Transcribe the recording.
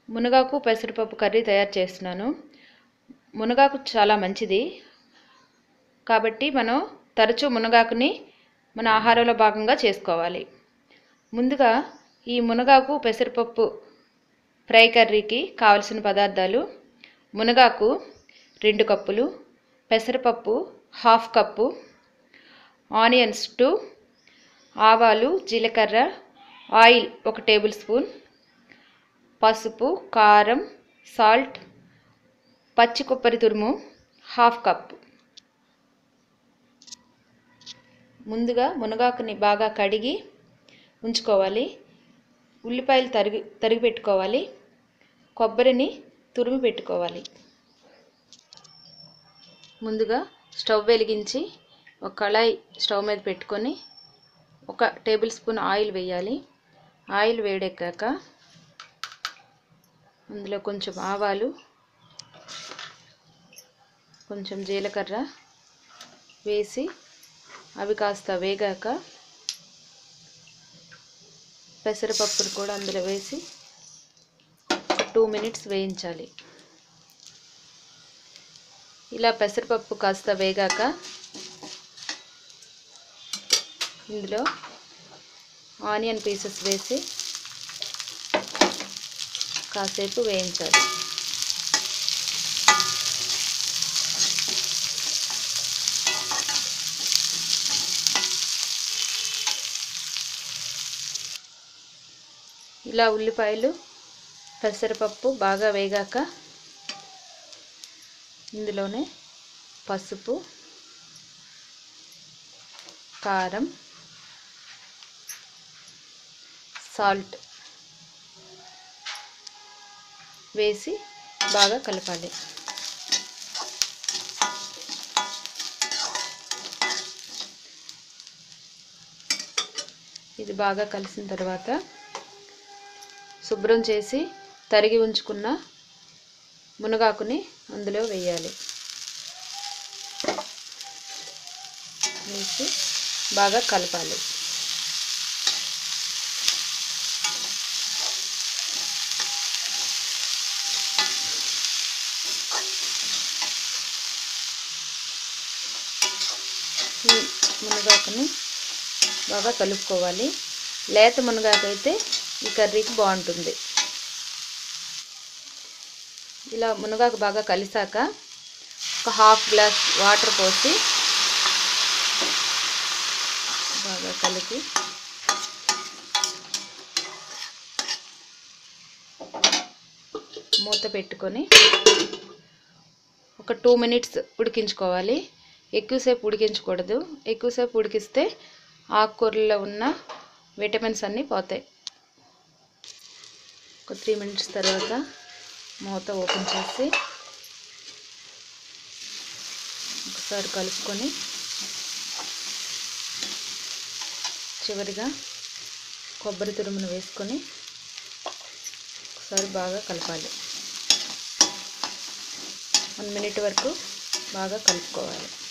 మునగాకు పెసరపప్పు కర్రీ తయారు చేస్తున్నాను మునగాకు చాలా మంచిది కాబట్టి మనం తరచూ మునగాకుని మన ఆహారంలో భాగంగా చేసుకోవాలి ముందుగా ఈ మునగాకు పెసరపప్పు ఫ్రై కర్రీకి కావలసిన పదార్థాలు మునగాకు రెండు కప్పులు పెసరపప్పు హాఫ్ కప్పు ఆనియన్స్ టూ ఆవాలు జీలకర్ర ఆయిల్ ఒక టేబుల్ స్పూన్ పసుపు కారం సాల్ట్ పచ్చి కొబ్బరి తురుము హాఫ్ కప్ ముందుగా మునగాకుని బాగా కడిగి ఉంచుకోవాలి ఉల్లిపాయలు తరిగి తరిగి పెట్టుకోవాలి కొబ్బరిని తురిమి పెట్టుకోవాలి ముందుగా స్టవ్ వెలిగించి ఒక కళాయి స్టవ్ మీద పెట్టుకొని ఒక టేబుల్ స్పూన్ ఆయిల్ వేయాలి ఆయిల్ వేడెక్కాక అందులో కొంచెం ఆవాలు కొంచెం జీలకర్ర వేసి అవి కాస్త వేగాక పెసరపప్పును కూడా అందులో వేసి టూ మినిట్స్ వేయించాలి ఇలా పెసరపప్పు కాస్త వేగాక ఇందులో ఆనియన్ పీసెస్ వేసి కాసేపు వేయించాలి ఇలా ఉల్లిపాయలు పెసరపప్పు బాగా వేగాక ఇందులోనే పసుపు కారం సాల్ట్ వేసి బాగా కలపాలి ఇది బాగా కలిసిన తర్వాత శుభ్రం చేసి తరిగి ఉంచుకున్న మునగాకుని అందులో వేయాలి వేసి బాగా కలపాలి ఈ మునగాకుని బాగా కలుపుకోవాలి లేత మునగాకైతే ఈ కర్రీకి బాగుంటుంది ఇలా మునగాకు బాగా కలిసాక ఒక హాఫ్ గ్లాస్ వాటర్ పోసి బాగా కలిపి మూత పెట్టుకొని ఒక టూ మినిట్స్ ఉడికించుకోవాలి ఎక్కువసేపు ఉడికించకూడదు ఎక్కువసేపు ఉడికిస్తే ఆకుకూరలో ఉన్న విటమిన్స్ అన్నీ పోతాయి ఒక త్రీ మినిట్స్ తర్వాత మూత ఓపెన్ చేసి ఒకసారి కలుపుకొని చివరిగా కొబ్బరి తురుమును వేసుకొని ఒకసారి బాగా కలపాలి వన్ మినిట్ వరకు బాగా కలుపుకోవాలి